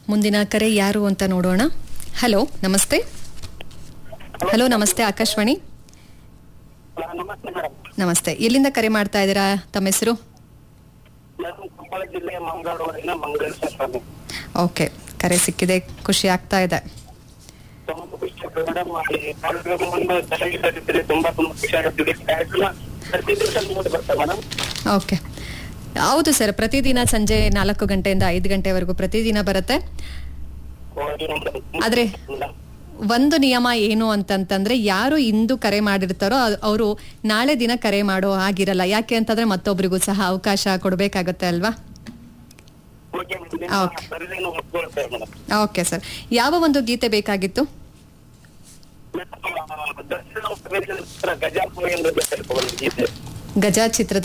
ಮುಂದಿನ ಕರೆ ಯಾರು ಅಂತ ನೋಡೋಣ ಹಲೋ ನಮಸ್ತೆ ಹಲೋ ನಮಸ್ತೆ ಆಕಾಶವಾಣಿ ನಮಸ್ತೆ ಮೇಡಮ್ ನಮಸ್ತೆ ಎಲ್ಲಿಂದ ಕರೆ ಮಾಡ್ತಾ ಇದ್ದೀರಾ ತಮ್ಮ ಹೆಸರು ನಾನು ಕೊಪ್ಪಳ ಜಿಲ್ಲೆಯ ಮಂಗಳೂರಿನ ಮಂಗಳ ಸ್ವಾಮಿ ಓಕೆ ಕರೆ ಸಿಕ್ಕಿದೆ ಖುಷಿ ಆಗ್ತಾ ಇದೆ ತುಂಬಾ ಖುಷಿ ಆಗ್ತದೆ ಮೇಡಮ್ ಈ ಕಾರ್ಯಕ್ರಮವನ್ನು ಚೆನ್ನಾಗಿ ತರಿಸಿದ್ರೆ ತುಂಬಾ ತುಂಬಾ ಖುಷಿ ಆಗುತ್ತಿದೆ ಈ ಕಾರ್ಯಕ್ರಮ ಪ್ರತಿ ದಿವಸ ಮೂಡಿ ಬರ್ತದೆ ಮೇಡಮ್ ಓಕೆ ಹೌದು ಸರ್ ಪ್ರತಿದಿನ ಸಂಜೆ ನಾಲ್ಕು ಗಂಟೆಯಿಂದ ಐದು ಗಂಟೆವರೆಗೂ ಪ್ರತಿದಿನ ಬರುತ್ತೆ ಆದ್ರೆ ಒಂದು ನಿಯಮ ಏನು ಅಂತಂತಂದ್ರೆ ಯಾರು ಇಂದು ಕರೆ ಮಾಡಿರ್ತಾರೋ ಅವರು ನಾಳೆ ದಿನ ಕರೆ ಮಾಡೋ ಆಗಿರಲ್ಲ ಯಾಕೆ ಅಂತಂದ್ರೆ ಮತ್ತೊಬ್ಬರಿಗೂ ಸಹ ಅವಕಾಶ ಕೊಡಬೇಕಾಗತ್ತೆ ಅಲ್ವಾ ಓಕೆ ಓಕೆ. ಸರಿದೇನು ಒಪ್ಕೊಳ್ತೇವೆ ಮೇಡಮ್ ಓಕೆ ಸರ್ ಯಾವ ಒಂದು ಗೀತೆ ಬೇಕಾಗಿತ್ತು ದರ್ಶನ ಗಜಾಪುರ ಎಂದು ಬೇಕಾಗ್ತದೆ ಒಂದು ಗೀತೆ ಗಜ ಚಿತ್ರದ